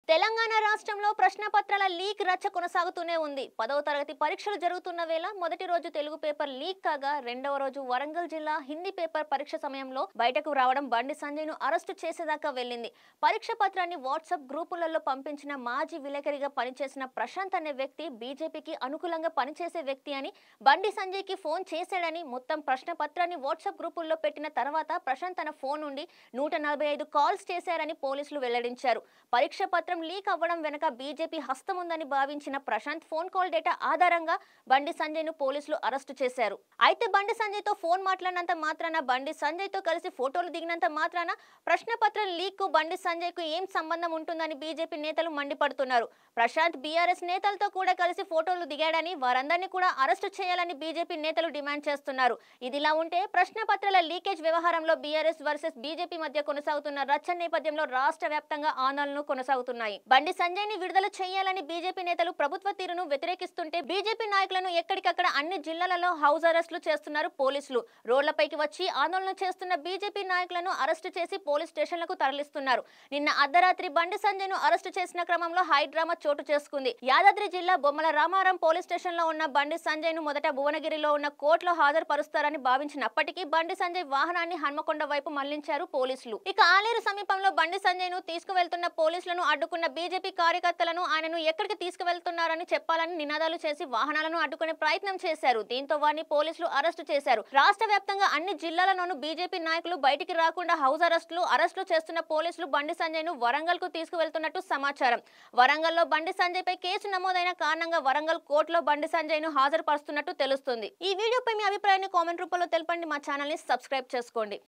తెలంగాణ రాష్ట్రంలో ప్రశ్నపత్రాల లీక్ రచ్చ కొనసాగుతూనే ఉంది పదవ తరగతి పరీక్షలు జరుగుతున్న వేళ మొదటి రోజు తెలుగు పేపర్ లీక్ కాగా రెండవ రోజు వరంగల్ జిల్లా హిందీ పేపర్ పరీక్ష సమయంలో బయటకు రావడం బండి సంజయ్ ను అరెస్టు చేసేదాకా వెళ్ళింది పరీక్ష పత్రాన్ని వాట్సాప్ గ్రూపులలో పంపించిన మాజీ విలేకరిగా పనిచేసిన ప్రశాంత్ అనే వ్యక్తి బీజేపీకి అనుకూలంగా పనిచేసే వ్యక్తి అని బండి సంజయ్ కి ఫోన్ చేశాడని మొత్తం ప్రశ్న పత్రాన్ని వాట్సాప్ గ్రూపుల్లో పెట్టిన తర్వాత ప్రశాంత్ తన ఫోన్ నుండి నూట నలభై ఐదు కాల్స్ చేశారని పోలీసులు వెల్లడించారు పరీక్ష పత్రం లీక్ అవ్వడం వెనుక బీజేపీ హస్తం ఉందని భావించిన ప్రశాంత్ ఫోన్ కాల్ డేటా ఆధారంగా బండి సంజయ్ ను పోలీసులు అరెస్టు చేశారు అయితే బండి సంజయ్ తో ఫోన్ మాట్లాడినంత మాత్రాన బండి సంజయ్ తో కలిసి ఫోటోలు దిగినంత మాత్రాన ప్రశ్న పత్రం లీక్ కు బండి సంజయ్ కు ఏం సంబంధం ఉంటుందని బీజేపీ నేతలు మండిపడుతున్నారు ప్రశాంత్ బీఆర్ఎస్ నేతలతో కూడా కలిసి ఫోటోలు దిగాడని వారందరినీ కూడా అరెస్టు చేయాలని బీజేపీ నేతలు డిమాండ్ చేస్తున్నారు ఇదిలా ఉంటే ప్రశ్న పత్రాల లీకేజ్ వ్యవహారంలో బీఆర్ఎస్ వర్సెస్ బీజేపీ మధ్య కొనసాగుతున్న రచ్చ నేపథ్యంలో రాష్ట్ర వ్యాప్తంగా ఆందోళనలు కొనసాగుతున్నాయి బండి సంజయ్ ని విడుదల చేయాలని బీజేపీ నేతలు ప్రభుత్వ తీరును వ్యతిరేకిస్తుంటే బీజేపీ నాయకులను ఎక్కడికక్కడ అన్ని జిల్లాలలో హౌస్ అరెస్టులు చేస్తున్నారు పోలీసులు రోడ్లపైకి వచ్చి ఆందోళన చేస్తున్న బీజేపీ నాయకులను అరెస్టు చేసి పోలీస్ స్టేషన్లకు తరలిస్తున్నారు నిన్న అర్ధరాత్రి బండి సంజయ్ ను అరెస్టు చేసిన క్రమంలో హై డ్రామా చోటు చేసుకుంది యాదాద్రి జిల్లా బొమ్మల రామారం పోలీస్ స్టేషన్ లో ఉన్న బండి సంజయ్ ను మొదట భువనగిరిలో ఉన్న కోర్టులో హాజరుపరుస్తారని భావించినప్పటికీ బండి సంజయ్ వాహనాన్ని హన్మకొండ వైపు మళ్లించారు పోలీసులు ఇక ఆలేరు సమీపంలో బండి సంజయ్ ను తీసుకువెళ్తున్న పోలీసులను అడ్డుకున్న బీజేపీ కార్యకర్తలను ఆయనను ఎక్కడికి తీసుకువెళ్తున్నారని చెప్పాలని నినాదాలు చేసి వాహనాలను అడ్డుకునే ప్రయత్నం చేశారు దీంతో వారిని పోలీసులు అరెస్టు చేశారు రాష్ట్ర వ్యాప్తంగా అన్ని జిల్లాలలోనూ బీజేపీ నాయకులు బయటికి రాకుండా హౌస్ అరెస్టులు అరెస్టులు చేస్తున్న పోలీసులు బండి సంజయ్ ను వరంగల్ కు తీసుకువెళ్తున్నట్టు సమాచారం వరంగల్లో బండి సంజయ్ పై కేసు నమోదైన కారణంగా వరంగల్ కోర్టులో బండి సంజయ్ ను హాజరుపరుస్తున్నట్టు తెలుస్తుంది ఈ వీడియోపై మీ అభిప్రాయాన్ని కామెంట్ రూపంలో తెలపండి మా ఛానల్ ని సబ్స్క్రైబ్ చేసుకోండి